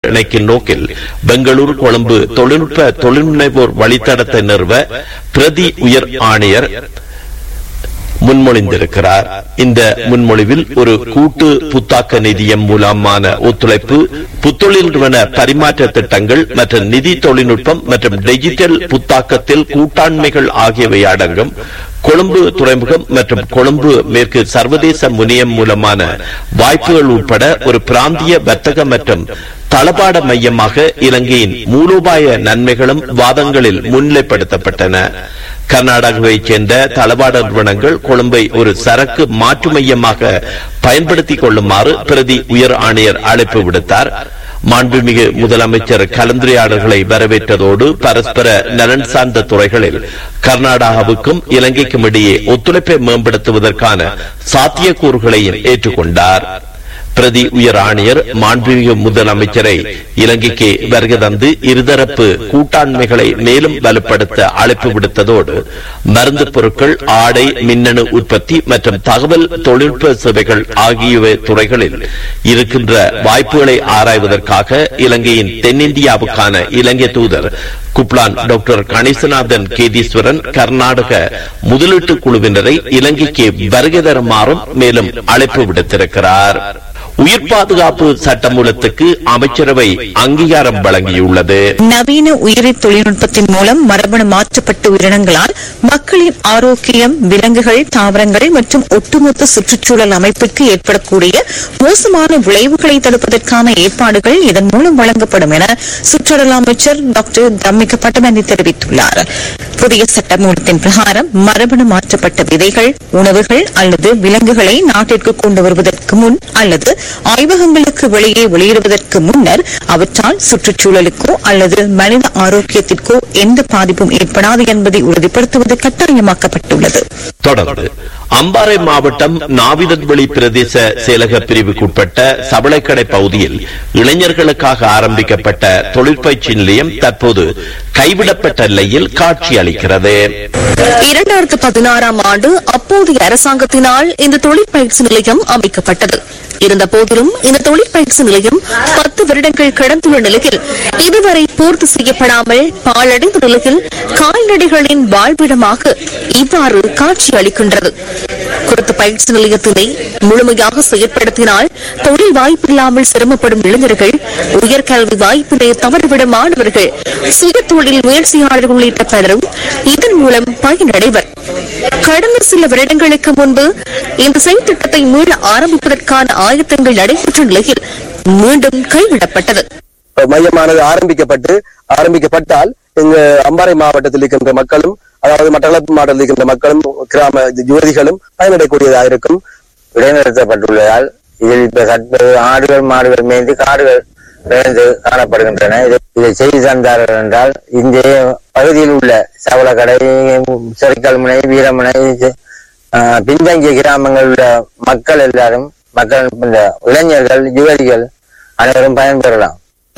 இணைக்கும் நோக்கில் பெங்களூரு கொழும்பு தொழில்நுட்ப தொழில்முனைவோர் வழித்தடத்தை நிறுவ பிரதி உயர் ஆணையர் முன்மொழிந்திருக்கிறார் இந்த முன்மொழிவில் ஒரு கூட்டு புத்தாக்க நிதியம் மூலமான ஒத்துழைப்பு புத்தொழில் நிறுவன பரிமாற்ற திட்டங்கள் மற்றும் நிதி தொழில்நுட்பம் மற்றும் டிஜிட்டல் புத்தாக்கத்தில் கூட்டாண்மைகள் ஆகியவை அடங்கும் கொழும்பு துறைமுகம் மற்றும் கொழும்பு மேற்கு சர்வதேச முனையம் மூலமான வாய்ப்புகள் உட்பட ஒரு பிராந்திய வர்த்தக மற்றும் தளபாட மையமாக இலங்கையின் மூலோபாய நன்மைகளும் வாதங்களில் முன்னிலைப்படுத்தப்பட்டன கர்நாடகாவைச் சேர்ந்த தளபாட நிறுவனங்கள் கொழும்பை ஒரு சரக்கு மாற்று மையமாக பயன்படுத்திக் கொள்ளுமாறு பிரதி உயர் ஆணையர் அழைப்பு விடுத்தார் மாண்புமிகு முதலமைச்சர் கலந்துரையாடல்களை வரவேற்றதோடு பரஸ்பர நலன் சார்ந்த துறைகளில் கர்நாடகாவுக்கும் இலங்கைக்கும் இடையே ஒத்துழைப்பை மேம்படுத்துவதற்கான சாத்தியக்கூறுகளையும் ஏற்றுக்கொண்டார் பிரதி உயர் ஆணையர் மாண்புமிகு முதலமைச்சரை இலங்கைக்கு வருகை தந்து இருதரப்பு கூட்டாண்மைகளை மேலும் வலுப்படுத்த அழைப்பு விடுத்ததோடு மருந்து பொருட்கள் ஆடை மின்னணு உற்பத்தி மற்றும் தகவல் தொழில்நுட்ப சேவைகள் ஆகியவை துறைகளில் இருக்கின்ற வாய்ப்புகளை ஆராய்வதற்காக இலங்கையின் தென்னிந்தியாவுக்கான இலங்கை தூதர் குப்லான் டாக்டர் கணேசநாதன் கேதீஸ்வரன் கர்நாடக முதலீட்டு குழுவினரை இலங்கைக்கு வருகை தருமாறும் மேலும் அழைப்பு விடுத்திருக்கிறார் உயிர் பாதுகாப்பு சட்டமூலத்துக்கு அமைச்சரவை அங்கீகாரம் வழங்கியுள்ளது நவீன உயிரி தொழில்நுட்பத்தின் மூலம் மரபணு மாற்றப்பட்ட உயிரினங்களால் மக்களின் ஆரோக்கியம் விலங்குகள் தாவரங்கள் மற்றும் ஒட்டுமொத்த சுற்றுச்சூழல் அமைப்பிற்கு ஏற்படக்கூடிய மோசமான விளைவுகளை தடுப்பதற்கான ஏற்பாடுகள் இதன் மூலம் வழங்கப்படும் என சுற்றுலா அமைச்சர் டாக்டர் தம்மிக பட்டமணி தெரிவித்துள்ளார் புதிய சட்டமூலத்தின் பிரகாரம் மரபணு மாற்றப்பட்ட விதைகள் உணவுகள் அல்லது விலங்குகளை நாட்டிற்கு கொண்டு வருவதற்கு முன் அல்லது ஆய்வகங்களுக்கு வெளியே வெளியிடுவதற்கு முன்னர் அவற்றால் சுற்றுச்சூழலுக்கோ அல்லது மனித ஆரோக்கியத்திற்கோ எந்த பாதிப்பும் ஏற்படாது என்பதை உறுதிப்படுத்துவது கட்டாயமாக்கப்பட்டுள்ளது தொடர்ந்து அம்பாறை மாவட்டம் நாவிதன்வெளி பிரதேச செயலக பிரிவுக்குட்பட்ட சபளைக்கடை பகுதியில் இளைஞர்களுக்காக ஆரம்பிக்கப்பட்ட தொழிற்பயிற்சி நிலையம் தற்போது கைவிடப்பட்ட நிலையில் காட்சி அளிக்கிறது இரண்டாயிரத்து பதினாறாம் ஆண்டு அப்போதைய அரசாங்கத்தினால் இந்த தொழிற்பயிற்சி நிலையம் அமைக்கப்பட்டது இருந்த போதிலும் இந்த தொழிற்பயிற்சி நிலையம் பத்து வருடங்கள் கடந்துள்ள நிலையில் இதுவரை பூர்த்தி செய்யப்படாமல் பாழடைந்த நிலையில் கால்நடைகளின் வாழ்விடமாக இவ்வாறு காட்சி அளிக்கின்றது குறித்த பயிற்சி நிலையத்தினை முழுமையாக செயற்படுத்தினால் தொழில் வாய்ப்பில்லாமல் சிரமப்படும் இளைஞர்கள் உயர்கல்வி வாய்ப்பினை தவறவிட மாணவர்கள் சுய தொழில் முயற்சியாளர்கள் உள்ளிட்ட பலரும் இதன் மூலம் பயனடைவர் கடந்த சில வருடங்களுக்கு முன்பு இந்த செயற்திட்டத்தை மீள ஆரம்பிப்பதற்கான ஆயத்தங்கள் நடைபெற்ற நிலையில் மீண்டும் கைவிடப்பட்டது மையமானது ஆரம்பிக்கப்பட்டு ஆரம்பிக்கப்பட்டால் இங்கு அம்பாறை மாவட்டத்தில் இருக்கின்ற மக்களும் அதாவது மட்டக்களப்பு மாவட்டத்தில் இருக்கின்ற மக்களும் கிராம யுவதிகளும் பயனடையக்கூடியதாக இருக்கும் இடைநிறுத்தப்பட்டுள்ளதால் இதில் இப்ப சற்று ஆடுகள் மாடுகள் மேய்ந்து காடுகள் நிறைந்து காணப்படுகின்றன இதை இதை செய்து தந்தார்கள் என்றால் இந்த பகுதியில் உள்ள சவளக்கடை செரிக்கல்முனை வீரமுனை ஆஹ், பின்தங்கிய கிராமங்களில் உள்ள மக்கள் எல்லாரும் மக்கள் இந்த இளைஞர்கள் யுவதிகள் அனைவரும் பயன்பெறலாம்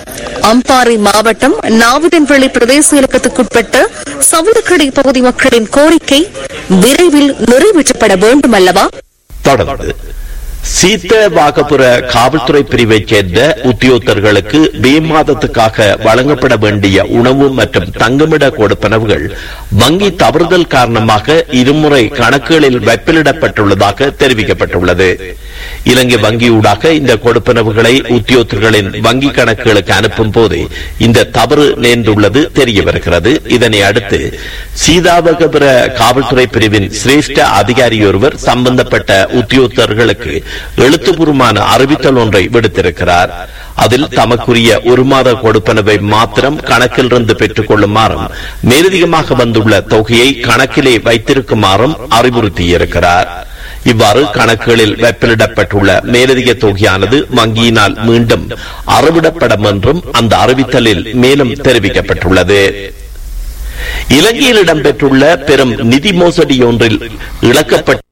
அம்பாறை மாவட்டம் நாவிதன்வெளி பிரதேச இலக்கத்துக்குட்பட்ட சவுளக்கடை பகுதி மக்களின் கோரிக்கை விரைவில் நிறைவேற்றப்பட வேண்டும் அல்லவா தொடர்ந்து சீத்த வாகபுர காவல்துறை பிரிவைச் சேர்ந்த உத்தியோகத்தர்களுக்கு மே மாதத்துக்காக வழங்கப்பட வேண்டிய உணவு மற்றும் தங்குமிட கொடுப்பனவுகள் வங்கி தவறுதல் காரணமாக இருமுறை கணக்குகளில் வைப்பிலிடப்பட்டுள்ளதாக தெரிவிக்கப்பட்டுள்ளது இலங்கை வங்கியூடாக இந்த கொடுப்பனவுகளை உத்தியோகத்தர்களின் வங்கி கணக்குகளுக்கு அனுப்பும் போது இந்த தவறு நேர்ந்துள்ளது தெரிய வருகிறது இதனை அடுத்து சீதாவகபுர காவல்துறை பிரிவின் சிரேஷ்ட அதிகாரியொருவர் சம்பந்தப்பட்ட உத்தியோகத்தர்களுக்கு எழுத்துப்பூர்வமான அறிவித்தல் ஒன்றை விடுத்திருக்கிறார் அதில் தமக்குரிய ஒரு மாத கொடுப்பனவை மாத்திரம் கணக்கிலிருந்து பெற்றுக் கொள்ளுமாறும் மேலதிகமாக வந்துள்ள தொகையை கணக்கிலே வைத்திருக்குமாறும் அறிவுறுத்தியிருக்கிறார் இவ்வாறு கணக்குகளில் வைப்பிலிடப்பட்டுள்ள மேலதிக தொகையானது வங்கியினால் மீண்டும் அறவிடப்படும் என்றும் அந்த அறிவித்தலில் மேலும் தெரிவிக்கப்பட்டுள்ளது இலங்கையில் இடம்பெற்றுள்ள பெரும் நிதி மோசடி ஒன்றில் இழக்கப்பட்ட